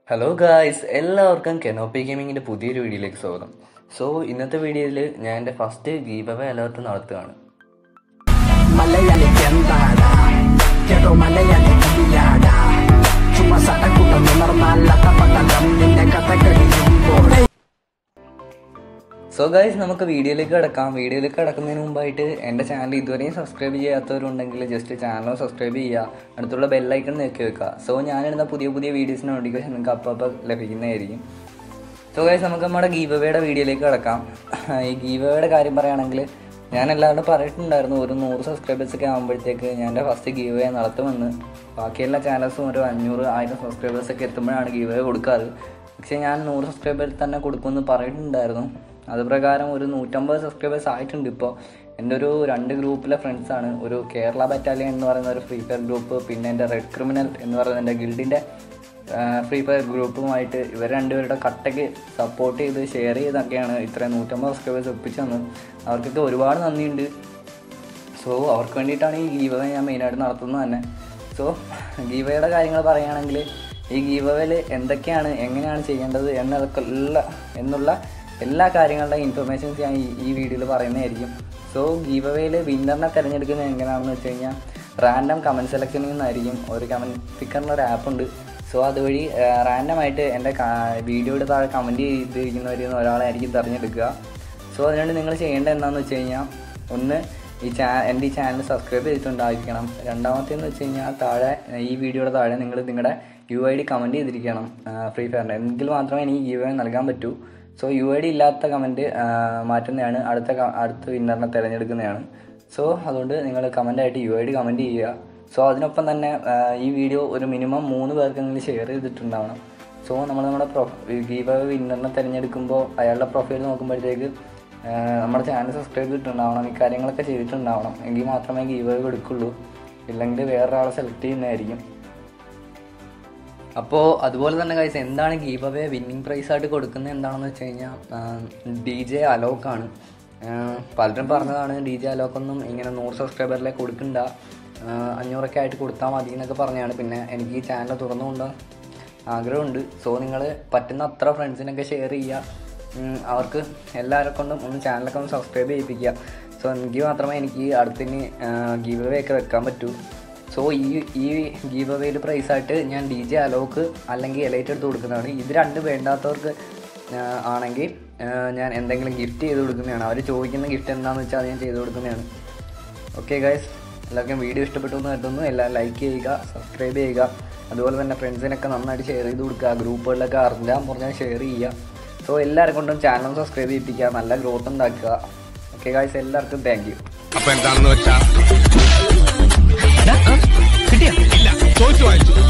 hello guys എല്ലാവർക്കും Canopy ഗെയിമിങ്ങിൻ്റെ പുതിയൊരു വീഡിയോയിലേക്ക് സ്വാഗതം സോ ഇന്നത്തെ വീഡിയോയിൽ ഞാൻ എൻ്റെ ഫസ്റ്റ് ഗീവ് അലേർട്ട് നടത്തുകയാണ് മലയാളി എന്താടാ കേട്ടോ മലയാളി കവിയാടാ ചുമ്മാ സട്ടക്കൂട്ടം ഉണർന്നല്ലാത്ത പട്ടം നിന്റെ കഥ കഴിയുമ്പോൾ സോ ഗായ്സ് നമുക്ക് വീഡിയോയിലേക്ക് കിടക്കാം വീഡിയോയിലേക്ക് കിടക്കുന്നതിന് മുമ്പായിട്ട് എൻ്റെ ചാനൽ ഇതുവരെയും സബ്സ്ക്രൈബ് ചെയ്യാത്തവരുണ്ടെങ്കിൽ ജസ്റ്റ് ചാനൽ സബ്സ്ക്രൈബ് ചെയ്യുക അടുത്തുള്ള ബെല്ലൈക്കൺ നോക്കി വെക്കുക സോ ഞാനിടുന്ന പുതിയ പുതിയ വീഡിയോസിന് നോട്ടിഫിക്കേഷൻ നിങ്ങൾക്ക് അപ്പോൾ അപ്പോൾ ലഭിക്കുന്നതായിരിക്കും സോ ഗൈസ് നമുക്ക് നമ്മുടെ ഗീവവേയുടെ വീഡിയോയിലേക്ക് കിടക്കാം ഈ ഗീവവേയുടെ കാര്യം പറയുകയാണെങ്കിൽ ഞാൻ എല്ലാവരോടും പറഞ്ഞിട്ടുണ്ടായിരുന്നു ഒരു നൂറ് സബ്സ്ക്രൈബേഴ്സ് ഒക്കെ ആകുമ്പോഴത്തേക്ക് ഞാൻ എൻ്റെ ഫസ്റ്റ് ഗീവേ നടത്തുമെന്ന് ബാക്കിയെല്ലാ ചാനൽസും ഒരു അഞ്ഞൂറ് ആയിരം സബ്സ്ക്രൈബേഴ്സ് ഒക്കെ എത്തുമ്പോഴാണ് ഗീവേ കൊടുക്കാറ് പക്ഷേ ഞാൻ നൂറ് സബ്സ്ക്രൈബേഴ്സ് തന്നെ കൊടുക്കുമെന്ന് പറഞ്ഞിട്ടുണ്ടായിരുന്നു അത് പ്രകാരം ഒരു നൂറ്റമ്പത് സബ്സ്ക്രൈബേഴ്സ് ആയിട്ടുണ്ട് ഇപ്പോൾ എൻ്റെ ഒരു രണ്ട് ഗ്രൂപ്പിലെ ഫ്രണ്ട്സാണ് ഒരു കേരള ബറ്റാലിയൻ എന്ന് പറയുന്ന ഒരു ഫ്രീ ഫയർ ഗ്രൂപ്പ് പിന്നെ എൻ്റെ റെഡ് ക്രിമിനൽ എന്ന് പറയുന്ന എൻ്റെ ഗിൽഡിൻ്റെ ഫ്രീ ഫയർ ഗ്രൂപ്പുമായിട്ട് ഇവർ രണ്ടുപേരുടെ കട്ടയ്ക്ക് സപ്പോർട്ട് ചെയ്ത് ഷെയർ ചെയ്തൊക്കെയാണ് ഇത്രയും നൂറ്റമ്പത് സബ്സ്ക്രൈബേഴ്സ് ഒപ്പിച്ചു തന്നത് അവർക്കൊക്കെ ഒരുപാട് നന്ദിയുണ്ട് സോ അവർക്ക് വേണ്ടിയിട്ടാണ് ഈ ഗീവ ഞാൻ മെയിനായിട്ട് നടത്തുന്നത് തന്നെ സോ ഗീവയുടെ കാര്യങ്ങൾ പറയുകയാണെങ്കിൽ ഈ ഗീവയിൽ എന്തൊക്കെയാണ് എങ്ങനെയാണ് ചെയ്യേണ്ടത് എന്നതൊക്കെ ഉള്ള എന്നുള്ള എല്ലാ കാര്യങ്ങളുടെ ഇൻഫർമേഷൻസ് ഞാൻ ഈ ഈ വീഡിയോയിൽ പറയുന്നതായിരിക്കും സോ ഗീവവേയിൽ വിന്നറിനെ തിരഞ്ഞെടുക്കുന്നത് എങ്ങനെയാണെന്ന് വെച്ച് കഴിഞ്ഞാൽ റാൻഡം കമൻറ്റ് സെലക്ഷനിൽ നിന്നായിരിക്കും ഒരു കമൻറ്റ് പിക്കറിൻ്റെ ഒരു ആപ്പ് ഉണ്ട് സോ അതുവഴി റാൻഡമായിട്ട് എൻ്റെ വീഡിയോയുടെ താഴെ കമൻറ്റ് ചെയ്തിരിക്കുന്നവരിൽ നിന്ന് ഒരാളെ ആയിരിക്കും തിരഞ്ഞെടുക്കുക സോ അതിനുവേണ്ടി നിങ്ങൾ ചെയ്യേണ്ടത് എന്താണെന്ന് വെച്ച് കഴിഞ്ഞാൽ ഒന്ന് ഈ ചാ എൻ്റെ ഈ ചാനൽ സബ്സ്ക്രൈബ് ചെയ്തിട്ടുണ്ടായിരിക്കണം രണ്ടാമത്തേന്ന് വെച്ച് കഴിഞ്ഞാൽ താഴെ ഈ വീഡിയോയുടെ താഴെ നിങ്ങൾ നിങ്ങളുടെ യു ഐ ഡി കമൻറ്റ് ചെയ്തിരിക്കണം ഫ്രീ ഫയറിൻ്റെ എങ്കിൽ മാത്രമേ എനിക്ക് ഗീവ് നൽകാൻ പറ്റൂ സോ യു ഐ ഡി ഇല്ലാത്ത കമൻറ്റ് മാറ്റുന്നതാണ് അടുത്ത ക- അടുത്ത വിന്നറിനെ തിരഞ്ഞെടുക്കുന്നതാണ് സോ അതുകൊണ്ട് നിങ്ങൾ കമൻ്റായിട്ട് യു ഐ ഡി കമൻറ്റ് ചെയ്യുക സോ അതിനൊപ്പം തന്നെ ആ, ഈ വീഡിയോ ഒരു മിനിമം മൂന്ന് പേർക്കെങ്കിലും ഷെയർ ചെയ്തിട്ടുണ്ടാവണം സോ നമ്മൾ നമ്മുടെ പ്രൊ ഗീവ് വിന്നറിനെ തിരഞ്ഞെടുക്കുമ്പോൾ അയാളുടെ പ്രൊഫൈൽ നോക്കുമ്പോഴത്തേക്ക് ആ, നമ്മുടെ ചാനൽ സബ്സ്ക്രൈബ് ചെയ്തിട്ടുണ്ടാവണം ഈ കാര്യങ്ങളൊക്കെ ചെയ്തിട്ടുണ്ടാവണം എങ്കിൽ മാത്രമേ ഗീവ് കൊടുക്കുള്ളൂ ഇല്ലെങ്കിൽ വേറൊരാളെ സെലക്ട് ചെയ്യുന്നതായിരിക്കും അപ്പോൾ അതുപോലെ തന്നെ കൈസ് എന്താണ് ഗീവ് അവേ വിന്നിങ് പ്രൈസ് ആയിട്ട് കൊടുക്കുന്നത് എന്താണെന്ന് വെച്ച് കഴിഞ്ഞാൽ ഡി ജെ അലോക്കാണ് ആഹ് പലരും പറഞ്ഞതാണ് ഡി ജെ അലോക്കൊന്നും ഇങ്ങനെ നൂറ് സബ്സ്ക്രൈബറിലേക്ക് കൊടുക്കണ്ട ആഹ് അഞ്ഞൂറൊക്കെ ആയിട്ട് കൊടുത്താൽ മതി എന്നൊക്കെ പറഞ്ഞാണ് പിന്നെ എനിക്ക് ഈ ചാനൽ തുറന്നുകൊണ്ട് ആഗ്രഹമുണ്ട് സോ നിങ്ങൾ പറ്റുന്ന അത്ര ഫ്രണ്ട്സിനൊക്കെ ഷെയർ ചെയ്യുക ഉം, അവർക്ക് എല്ലാവരെ കൊണ്ടും ഒന്ന് ചാനലൊക്കെ ഒന്ന് സബ്സ്ക്രൈബ് ചെയ്യിപ്പിക്കുക സോ എനിക്ക് മാത്രമേ എനിക്ക് അടുത്തിന് ഗീവ് അവേ ഒക്കെ വെക്കാൻ പറ്റൂ സോ ഈ ഈ ഗീവ് അവേയിൽ പ്രൈസായിട്ട് ഞാൻ ഡി ജെ അലോക്ക് അല്ലെങ്കിൽ എലൈറ്റ് എടുത്ത് കൊടുക്കുന്നതാണ് ഇത് രണ്ട് വേണ്ടാത്തവർക്ക് ആ, ആണെങ്കിൽ ആ, ഞാൻ എന്തെങ്കിലും ഗിഫ്റ്റ് ചെയ്ത് കൊടുക്കുന്നതാണ് അവർ ചോദിക്കുന്ന ഗിഫ്റ്റ് എന്താണെന്ന് വെച്ചാൽ അത് ഞാൻ ചെയ്ത് കൊടുക്കുന്നതാണ് ഓക്കെ ഗൈസ് എല്ലാവർക്കും വീഡിയോ ഇഷ്ടപ്പെട്ടു എന്ന് കരുതുന്നു എല്ലാവരും ലൈക്ക് ചെയ്യുക സബ്സ്ക്രൈബ് ചെയ്യുക അതുപോലെ തന്നെ ഫ്രണ്ട്സിനൊക്കെ നന്നായിട്ട് ഷെയർ ചെയ്ത് കൊടുക്കുക ഗ്രൂപ്പുകളിലൊക്കെ അറിഞ്ഞാൽ പറഞ്ഞാൽ ഷെയർ ചെയ്യുക സോ എല്ലാവരും കൊണ്ടും ചാനൽ സബ്സ്ക്രൈബ് ചെയ്യിപ്പിക്കുക നല്ല ഗ്രോത്ത് ഉണ്ടാക്കുക ഓക്കെ ഗൈസ് എല്ലാവർക്കും താങ്ക് യു അപ്പൊ എന്താണെന്ന് വെച്ചാ കിട്ടിയ ഇല്ല ചോദിച്ചു വായിച്ചു